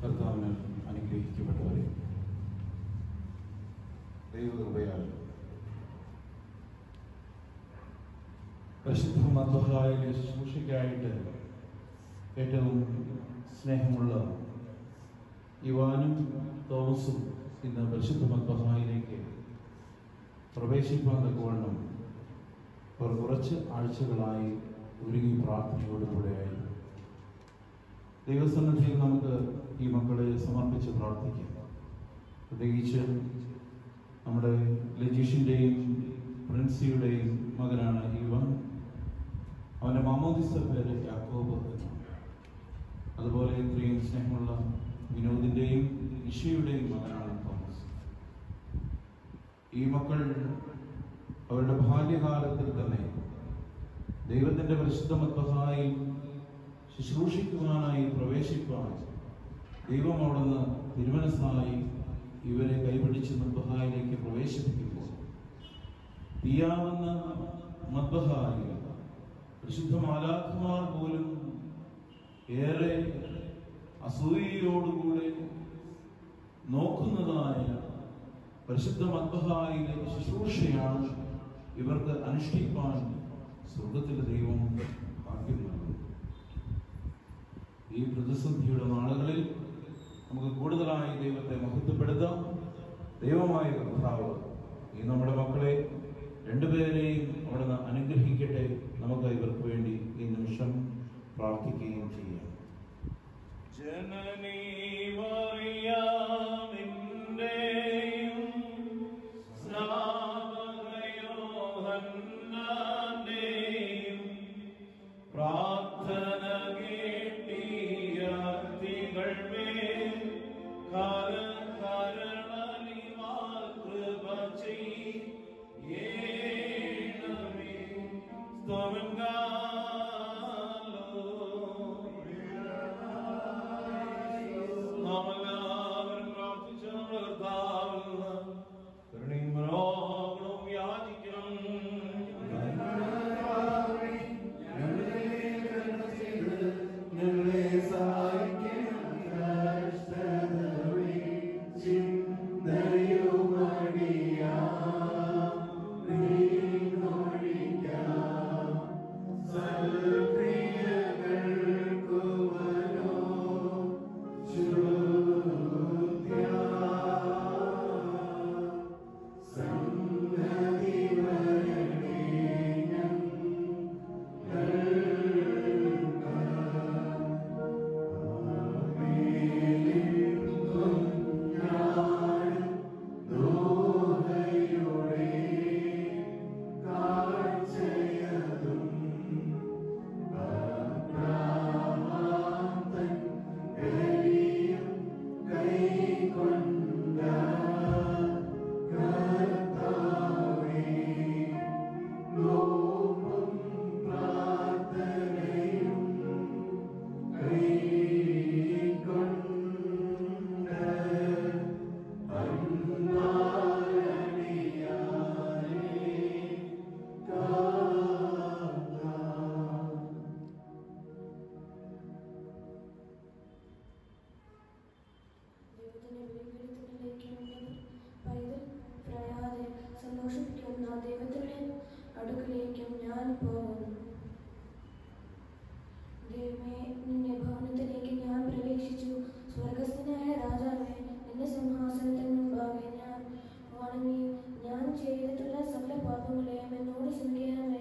കർത്താവിന് അനുഗ്രഹിക്കപ്പെട്ടവരെ ദൈവകൃപയാൽ പരിശുദ്ധ മധ്വഹായിലെ ശുശ്രൂഷയ്ക്കായിട്ട് ഏറ്റവും സ്നേഹമുള്ള ഇവാനും തോമസും ഇന്ന് പരിശുദ്ധ മധ്വഹായിലേക്ക് പ്രവേശിപ്പാൻ തക്കവണ്ണം അവർ കുറച്ച് ആഴ്ചകളായി ഒരുങ്ങി പ്രാർത്ഥനയോടുകൂടെയായി ദൈവസന്നിധിയിൽ നമുക്ക് ഈ മക്കളെ സമർപ്പിച്ച് പ്രാർത്ഥിക്കാം പ്രത്യേകിച്ച് നമ്മുടെ ലജീഷിൻ്റെയും പ്രിൻസിയുടെയും മകനാണ് ഇവൻ അവൻ്റെ മാമോദിസ പേര് യാക്കോബ് എന്നാണ് അതുപോലെ ഇത്രയും സ്നേഹമുള്ള വിനോദിൻ്റെയും ഇഷയുടെയും മകനാണ് തോമസ് ഈ മക്കൾ അവരുടെ ബാല്യകാലത്തിൽ തന്നെ ദൈവത്തിൻ്റെ പരിശുദ്ധ മത്വഹായിൽ ശുശ്രൂഷിക്കുവാനായി പ്രവേശിക്കുവാൻ ദൈവം അവിടുന്ന് തിരുമനസ്സായി ഇവരെ കൈപിടിച്ച് മദ്ബഹായിലേക്ക് പ്രവേശിപ്പിക്കുമ്പോൾ തീയാവുന്ന മദ്ബഹായിൽ പരിശുദ്ധ മാലാഖമാർ പോലും ഏറെ അസൂയയോടുകൂടെ നോക്കുന്നതായ പരിശുദ്ധ മദ്ബഹായിലെ ശുശ്രൂഷയാണ് ഇവർക്ക് അനുഷ്ഠിപ്പാൻ സ്വർഗത്തിലെ ദൈവം ഭാഗ്യം നൽകുന്നു ഈ പ്രതിസന്ധിയുടെ നാളുകളിൽ നമുക്ക് കൂടുതലായി ദൈവത്തെ മഹത്വപ്പെടുത്താം ദൈവമായ കർത്താവ് ഈ നമ്മുടെ മക്കളെ രണ്ടുപേരെയും അവിടുന്ന് അനുഗ്രഹിക്കട്ടെ നമുക്ക് ഇവർക്ക് വേണ്ടി ഈ നിമിഷം പ്രാർത്ഥിക്കുകയും ചെയ്യാം ജനനീ മറിയാമിന്റെയും സ്നാപകയോഹന്നാന്റെയും പ്രാർത്ഥന കേട്ടിയാർത്തികൾ മേൽ കാലകരണലിമാൽ കൃപ ചെയ്യേണമേ സ്തോമങ്കാലോ നാമെല്ലാവരും പ്രാർത്ഥിച്ച് നമ്മുടെ കർത്താവിൽ നിന്ന് കരുണയും മനോഹരവും യാചിക്കണം ഞങ്ങളെ സഹായിക്കണം കഷ്ടതവേ ചിന്തയുമടിയാം നീനൊഴിക്കാം സൽക്രിയകൾക്കു മനോ സംഗതി വരണേ ദൈവത്തിന്റെ ബലിപീഠത്തിലേക്ക് വേണ്ടി പൈതൽ പ്രയാതെ സന്തോഷിപ്പിക്കുന്ന ദൈവത്തിന്റെ അടുക്കലേക്കും ഞാൻ പോകുന്നു ദൈവമേ നിന്റെ ഭവനത്തിലേക്ക് ഞാൻ പ്രവേശിച്ചു സ്വർഗസ്ഥനായ രാജാവേ നിന്റെ സിംഹാസനത്തിന് മുമ്പാകെ ഞാൻ വണങ്ങി ഞാൻ ചെയ്തിട്ടുള്ള സകല പാപങ്ങളെയും എന്നോട് ക്ഷമിക്കണമേ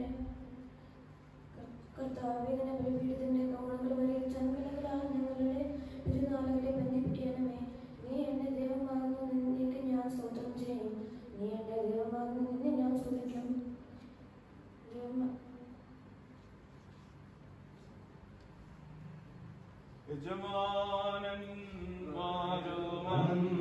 കർത്താവേ നിന്റെ ബലിപീഠത്തിന്റെ കൗണങ്ങൾ വരെ ചങ്ങലകളാൽ ഞങ്ങളുടെ പെരുന്നാളുകളെ ബന്ധിപ്പിക്കണമേ നീ എന്റെ ദൈവമാകുന്നു നിന്നേക്ക് ഞാൻ സ്തോത്രം ചെയ്യും നീ എന്റെ ദൈവമാകുന്നു നിന്നെ ഞാൻ സ്തുതിക്കും ദൈവമ- യജമാനന്മാരുമൻ